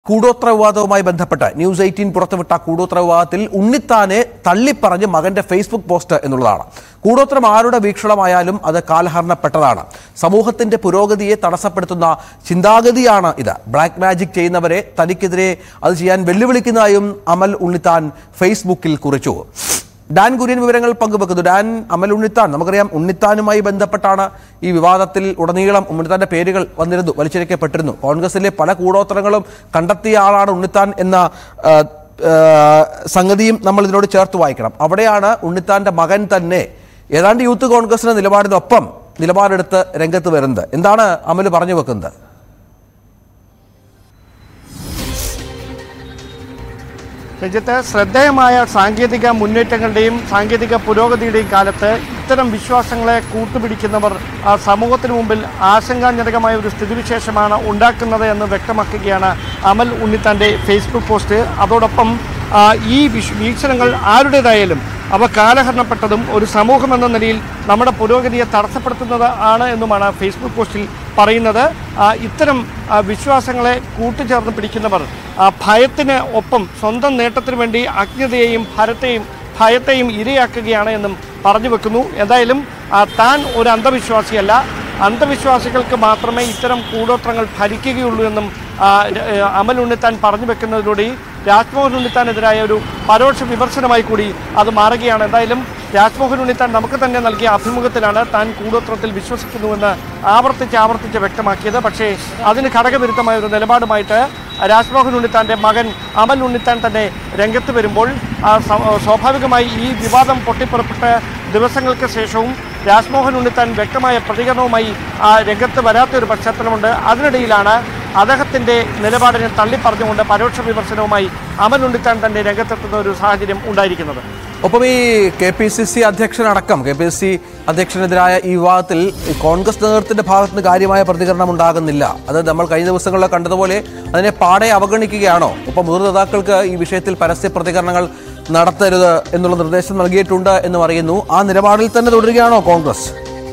കൂടോത്ര വിവാദവുമായി ബന്ധപ്പെട്ട് news eighteen പുറത്തുവിട്ട കൂടോത്ര വിവാദത്തിൽ ഉണ്ണിത്താനെ തള്ളിപ്പറഞ്ഞ് മകന്റെ ഫേസ്ബുക്ക് പോസ്റ്റ് എന്നുള്ളതാണ് കൂടോത്രം ആരുടെ വീക്ഷണമായാലും അത് കാലഹരണപ്പെട്ടതാണ് സമൂഹത്തിന്റെ പുരോഗതിയെ തടസ്സപ്പെടുത്തുന്ന ചിന്താഗതിയാണ് ഇത് ബ്ലാക്ക് മാജിക് ചെയ്യുന്നവരെ തനിക്കെതിരെ അത് ചെയ്യാൻ വെല്ലുവിളിക്കുന്നതായും അമൽ ഉണ്ണിത്താൻ ഫേസ്ബുക്കിൽ കുറിച്ചു ഡാൻ കുര്യൻ വിവരങ്ങൾ പങ്കുവെക്കുന്നു ഡാൻ അമൽ ഉണ്ണിത്താൻ നമുക്കറിയാം ഉണ്ണിത്താനുമായി ബന്ധപ്പെട്ടാണ് ഈ വിവാദത്തിൽ ഉടനീളം ഉണ്ണിത്താന്റെ പേരുകൾ വന്നിരുന്നു വലിച്ചിഴക്കപ്പെട്ടിരുന്നു കോൺഗ്രസിലെ പല കൂടോത്രങ്ങളും കണ്ടെത്തിയ ആളാണ് ഉണ്ണിത്താൻ എന്ന ആ, ആ, സംഗതിയും നമ്മൾ ഇതിനോട് ചേർത്ത് വായിക്കണം അവിടെയാണ് ഉണ്ണിത്താന്റെ മകൻ തന്നെ ഏതാണ്ട് യൂത്ത് കോൺഗ്രസിന്റെ നിലപാടിനൊപ്പം നിലപാടെടുത്ത് രംഗത്ത് വരുന്നത് എന്താണ് അമൽ പറഞ്ഞു വെക്കുന്നത് രഞ്ജിത്ത് ശ്രദ്ധേയമായ സാങ്കേതിക മുന്നേറ്റങ്ങളുടെയും സാങ്കേതിക പുരോഗതിയുടെയും കാലത്ത് ഇത്തരം വിശ്വാസങ്ങളെ കൂട്ടുപിടിക്കുന്നവർ ആ സമൂഹത്തിന് മുമ്പിൽ ആശങ്കാജനകമായ ഒരു സ്ഥിതിവിശേഷമാണ് ഉണ്ടാക്കുന്നത് എന്ന് വ്യക്തമാക്കുകയാണ് അമൽ ഉണ്ണിത്താൻ്റെ ഫേസ്ബുക്ക് പോസ്റ്റ് അതോടൊപ്പം ആ, ഈ വിഷ് വീക്ഷണങ്ങൾ ആരുടേതായാലും അവ കാലഹരണപ്പെട്ടതും ഒരു സമൂഹം എന്ന നിലയിൽ നമ്മുടെ പുരോഗതിയെ തടസ്സപ്പെടുത്തുന്നത് ആണ് എന്നുമാണ് ഫേസ്ബുക്ക് പോസ്റ്റിൽ പറയുന്നത് ആ, ഇത്തരം ആ, വിശ്വാസങ്ങളെ കൂട്ടുചേർന്ന് പിടിക്കുന്നവർ ആ, ഭയത്തിന് ഒപ്പം സ്വന്തം നേട്ടത്തിന് വേണ്ടി അജ്ഞതയെയും ഭരത്തെയും ഭയത്തെയും ഇരയാക്കുകയാണ് എന്നും പറഞ്ഞു വെക്കുന്നു എന്തായാലും ആ, താൻ ഒരു അന്ധവിശ്വാസിയല്ല അന്ധവിശ്വാസികൾക്ക് മാത്രമേ ഇത്തരം കൂടോത്രങ്ങൾ ഭരിക്കുകയുള്ളൂ എന്നും ആ, ര- ഏ, അമൽ ഉണ്ണിത്താൻ പറഞ്ഞു വെക്കുന്നതിലൂടെ രാജ്മോഹൻ ഉണ്ണിത്താനെതിരായ ഒരു പരോക്ഷ വിമർശനമായി കൂടി അത് മാറുകയാണ് എന്തായാലും രാജ്മോഹൻ ഉണ്ണിത്താൻ നമുക്ക് തന്നെ നൽകിയ അഭിമുഖത്തിലാണ് താൻ കൂടോത്രത്തിൽ വിശ്വസിക്കുന്നുവെന്ന് ആവർത്തിച്ച് ആവർത്തിച്ച് വ്യക്തമാക്കിയത് പക്ഷേ അതിന് ഘടകവിരുദ്ധമായ ഒരു നിലപാടുമായിട്ട് രാജ്മോഹൻ ഉണ്ണിത്താൻ്റെ മകൻ അമൽ ഉണ്ണിത്താൻ തന്നെ രംഗത്ത് വരുമ്പോൾ ആ, സ- സ്വാഭാവികമായി ഈ വിവാദം പൊട്ടിപ്പുറപ്പെട്ട ദിവസങ്ങൾക്ക് ശേഷവും രാജ്മോഹൻ ഉണ്ണിത്താൻ വ്യക്തമായ പ്രതികരണവുമായി ആ രംഗത്ത് വരാത്തൊരു പശ്ചാത്തലമുണ്ട് അതിനിടയിലാണ് അദ്ദേഹത്തിന്റെ നിലപാടിനെ തള്ളിപ്പറഞ്ഞുകൊണ്ട് പരോക്ഷ വിമർശനവുമായി അമൽ ഉണ്ണിത്താൻ തന്നെ രംഗത്തെത്തുന്ന ഒരു സാഹചര്യം ഉണ്ടായിരിക്കുന്നത് ഒപ്പം ഈ കെ പി സി സി അധ്യക്ഷനടക്കം കെ പി സി സി അധ്യക്ഷനെതിരായ ഈ വിവാദത്തിൽ ഈ കോൺഗ്രസ് നേതൃത്വത്തിന്റെ ഭാഗത്ത് നിന്ന് കാര്യമായ പ്രതികരണം ഉണ്ടാകുന്നില്ല അത് നമ്മൾ കഴിഞ്ഞ ദിവസങ്ങളിൽ കണ്ടതുപോലെ അതിനെ പാടെ അവഗണിക്കുകയാണോ ഒപ്പം മുതിർന്ന നേതാക്കൾക്ക് ഈ വിഷയത്തിൽ പരസ്യ പ്രതികരണങ്ങൾ നടത്തരുത് എന്നുള്ള നിർദ്ദേശം നൽകിയിട്ടുണ്ട് എന്ന് പറയുന്നു ആ നിലപാടിൽ തന്നെ തുടരുകയാണോ കോൺഗ്രസ്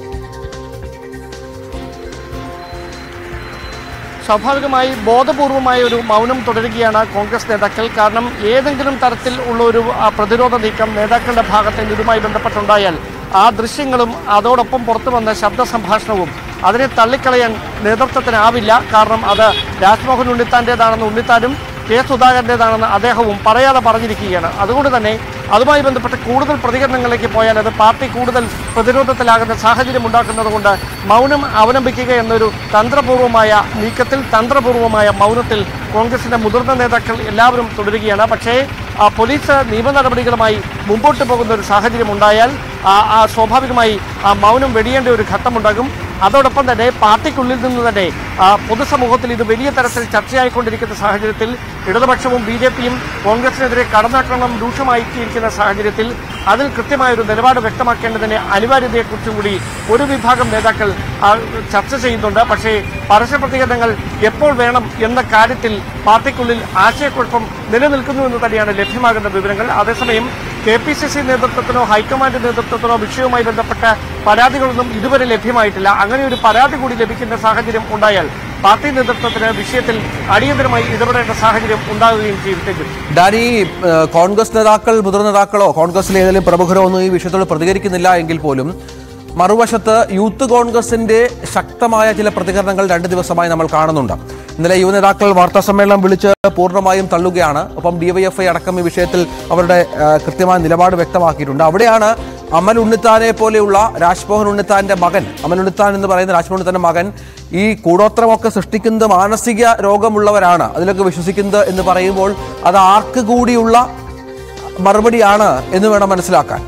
സ്വാഭാവികമായി ബോധപൂർവമായ ഒരു മൗനം തുടരുകയാണ് കോൺഗ്രസ് നേതാക്കൾ കാരണം ഏതെങ്കിലും തരത്തിൽ ഉള്ള ഒരു ആ, പ്രതിരോധ നീക്കം നേതാക്കളുടെ ഭാഗത്ത് നിന്ന് ഇതുമായി ബന്ധപ്പെട്ടുണ്ടായാൽ ആ ദൃശ്യങ്ങളും അതോടൊപ്പം പുറത്തു വന്ന ശബ്ദ സംഭാഷണവും അതിനെ തള്ളിക്കളയാൻ നേതൃത്വത്തിനാവില്ല കാരണം അത് രാജ്മോഹൻ ഉണ്ണിത്താൻ്റേതാണെന്ന് ഉണ്ണിത്താനും കെ സുധാകരൻ്റേതാണെന്ന് അദ്ദേഹവും പറയാതെ പറഞ്ഞിരിക്കുകയാണ് അതുകൊണ്ട് തന്നെ അതുമായി ബന്ധപ്പെട്ട് കൂടുതൽ പ്രതികരണങ്ങളിലേക്ക് പോയാൽ അത് പാർട്ടി കൂടുതൽ പ്രതിരോധത്തിലാകുന്ന സാഹചര്യം ഉണ്ടാക്കുന്നത് കൊണ്ട് മൗനം അവലംബിക്കുക എന്നൊരു തന്ത്രപൂർവമായ നീക്കത്തിൽ തന്ത്രപൂർവമായ മൗനത്തിൽ കോൺഗ്രസിന്റെ മുതിർന്ന നേതാക്കൾ എല്ലാവരും തുടരുകയാണ് പക്ഷേ ആ, പോലീസ് നിയമ നടപടികളുമായി മുമ്പോട്ട് പോകുന്ന ഒരു സാഹചര്യം ഉണ്ടായാൽ ആ, ആ സ്വാഭാവികമായി ആ മൗനം വെടിയേണ്ട ഒരു ഘട്ടമുണ്ടാകും അതോടൊപ്പം തന്നെ പാർട്ടിക്കുള്ളിൽ നിന്ന് തന്നെ ആ, പൊതുസമൂഹത്തിൽ ഇത് വലിയ തരത്തിൽ ചർച്ചയായിക്കൊണ്ടിരിക്കുന്ന സാഹചര്യത്തിൽ ഇടതുപക്ഷവും ബി ജെ പിയും കോൺഗ്രസിനെതിരെ കടന്നാക്രമണം രൂക്ഷമായിരിക്കുന്ന സാഹചര്യത്തിൽ അതിൽ കൃത്യമായ ഒരു നിലപാട് വ്യക്തമാക്കേണ്ടതിന്റെ അനിവാര്യതയെക്കുറിച്ചും കൂടി ഒരു വിഭാഗം നേതാക്കൾ ആ, ചർച്ച ചെയ്യുന്നുണ്ട് പക്ഷേ പരസ്യ പ്രതികരണങ്ങൾ എപ്പോൾ വേണം എന്ന കാര്യത്തിൽ പാർട്ടിക്കുള്ളിൽ ആശയക്കുഴപ്പം നിലനിൽക്കുന്നു എന്ന് തന്നെയാണ് ലഭ്യമാകുന്ന വിവരങ്ങൾ അതേസമയം കെ പി സി സി നേതൃത്വത്തിനോ ഹൈക്കമാൻഡ് നേതൃത്വത്തിനോ വിഷയവുമായി ബന്ധപ്പെട്ട പരാതികളൊന്നും ഇതുവരെ ലഭ്യമായിട്ടില്ല അങ്ങനെ ഒരു പരാതി കൂടി ലഭിക്കുന്ന സാഹചര്യം ഉണ്ടായാൽ പാർട്ടി നേതൃത്വത്തിന് വിഷയത്തിൽ അടിയന്തരമായി ഇടപെടേണ്ട സാഹചര്യം ഉണ്ടാകുകയും ചെയ്യും രഞ്ജിത്ത്. ഡാനി ഏഹ്, കോൺഗ്രസ് നേതാക്കൾ മുതിർന്ന നേതാക്കളോ കോൺഗ്രസിലെ ഏതെങ്കിലും പ്രമുഖരോ ഒന്നും ഈ വിഷയത്തോട് പ്രതികരിക്കുന്നില്ല എങ്കിൽ പോലും മറുവശത്ത് യൂത്ത് കോൺഗ്രസിന്റെ ശക്തമായ ചില പ്രതികരണങ്ങൾ രണ്ട് ദിവസമായി നമ്മൾ കാണുന്നുണ്ട് ഇന്നലെ യുവ നേതാക്കൾ വാർത്താ സമ്മേളനം വിളിച്ച് പൂർണ്ണമായും തള്ളുകയാണ് ഒപ്പം ഡിവൈഎഫ്ഐ അടക്കം ഈ വിഷയത്തിൽ അവരുടെ ഏഹ്, കൃത്യമായ നിലപാട് വ്യക്തമാക്കിയിട്ടുണ്ട് അവിടെയാണ് അമൽ ഉണ്ണിത്താനെ പോലെയുള്ള രാജ്മോഹൻ ഉണ്ണിത്താന്റെ മകൻ അമൽ ഉണ്ണിത്താൻ എന്ന് പറയുന്ന രാജ്മോഹൻ ഉണ്ണിത്താന്റെ മകൻ ഈ കൂടോത്രമൊക്കെ സൃഷ്ടിക്കുന്നത് മാനസിക രോഗമുള്ളവരാണ് അതിലൊക്കെ വിശ്വസിക്കുന്നത് എന്ന് പറയുമ്പോൾ അത് ആർക്ക് കൂടിയുള്ള മറുപടിയാണ് എന്ന് വേണം മനസ്സിലാക്കാൻ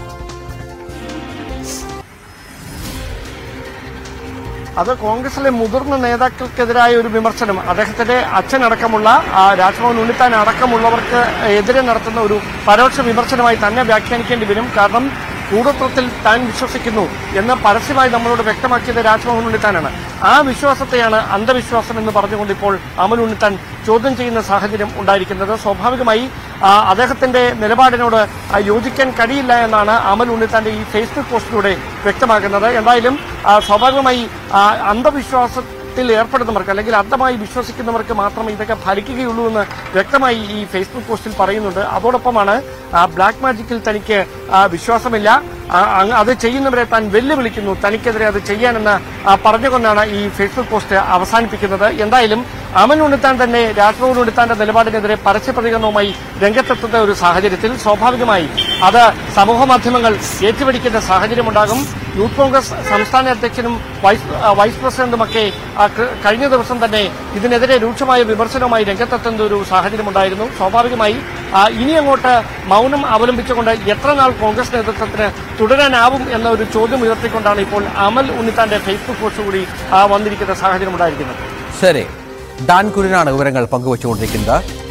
അത് കോൺഗ്രസിലെ മുതിർന്ന നേതാക്കൾക്കെതിരായ ഒരു വിമർശനം അദ്ദേഹത്തിന്റെ അച്ഛനടക്കമുള്ള ആ, രാജ്മോഹൻ ഉണ്ണിത്താൻ അടക്കമുള്ളവർക്ക് എതിരെ നടത്തുന്ന ഒരു പരോക്ഷ വിമർശനമായി തന്നെ വ്യാഖ്യാനിക്കേണ്ടി വരും കാരണം കൂടോത്രത്തിൽ താൻ വിശ്വസിക്കുന്നു എന്ന് പരസ്യമായി നമ്മളോട് വ്യക്തമാക്കിയത് രാജ്മോഹൻ ഉണ്ണിത്താനാണ് ആ വിശ്വാസത്തെയാണ് അന്ധവിശ്വാസം എന്ന് പറഞ്ഞുകൊണ്ട് ഇപ്പോൾ അമൽ ഉണ്ണിത്താൻ ചോദ്യം ചെയ്യുന്ന സാഹചര്യം ഉണ്ടായിരിക്കുന്നത് സ്വാഭാവികമായി ആ, അദ്ദേഹത്തിന്റെ നിലപാടിനോട് ആ, യോജിക്കാൻ കഴിയില്ല എന്നാണ് അമൽ ഉണ്ണിത്താന്റെ ഈ ഫേസ്ബുക്ക് പോസ്റ്റിലൂടെ വ്യക്തമാക്കുന്നത് എന്തായാലും ആ, സ്വാഭാവികമായി ആ, അന്ധവിശ്വാസ വിശ്വാസത്തിൽ ഏർപ്പെടുന്നവർക്ക് അല്ലെങ്കിൽ അന്ധമായി വിശ്വസിക്കുന്നവർക്ക് മാത്രമേ ഇതൊക്കെ ഫലിക്കുകയുള്ളൂ എന്ന് വ്യക്തമായി ഈ ഫേസ്ബുക്ക് പോസ്റ്റിൽ പറയുന്നുണ്ട് അതോടൊപ്പമാണ് ആ, ബ്ലാക്ക് മാജിക്കിൽ തനിക്ക് ആ, വിശ്വാസമില്ല ആ, അങ്ങ് അത് ചെയ്യുന്നവരെ താൻ വെല്ലുവിളിക്കുന്നു തനിക്കെതിരെ അത് ചെയ്യാനെന്ന് ആ, പറഞ്ഞുകൊണ്ടാണ് ഈ ഫേസ്ബുക്ക് പോസ്റ്റ് അവസാനിപ്പിക്കുന്നത് എന്തായാലും അമൻ ഉണ്ണിത്താൻ തന്നെ രാജ്ഭവൻ ഉണ്ണിത്താന്റെ നിലപാടിനെതിരെ പരസ്യ പ്രതികരണവുമായി രംഗത്തെത്തുന്ന ഒരു സാഹചര്യത്തിൽ സ്വാഭാവികമായി അത് സമൂഹ മാധ്യമങ്ങൾ ഏറ്റുപിടിക്കുന്ന സാഹചര്യമുണ്ടാകും യൂത്ത് കോൺഗ്രസ് സംസ്ഥാന അധ്യക്ഷനും വൈസ് ആ, വൈസ് പ്രസിഡന്റുമൊക്കെ ആ, ക- കഴിഞ്ഞ ദിവസം തന്നെ ഇതിനെതിരെ രൂക്ഷമായ വിമർശനവുമായി രംഗത്തെത്തുന്ന ഒരു സാഹചര്യമുണ്ടായിരുന്നു സ്വാഭാവികമായി ആ, ഇനി അങ്ങോട്ട് മൗനം അവലംബിച്ചുകൊണ്ട് എത്ര നാൾ കോൺഗ്രസ് നേതൃത്വത്തിന് തുടരാനാവും എന്ന ഒരു ചോദ്യം ഉയർത്തിക്കൊണ്ടാണ് ഇപ്പോൾ അമൽ ഉണ്ണിത്താന്റെ ഫേസ്ബുക്ക് പോസ്റ്റ് കൂടി ആ, വന്നിരിക്കുന്ന സാഹചര്യം ഉണ്ടായിരിക്കുന്നത് ശരി ഡാൻ കുര്യനാണ് വിവരങ്ങൾ പങ്കുവച്ചുകൊണ്ടിരിക്കുന്നത്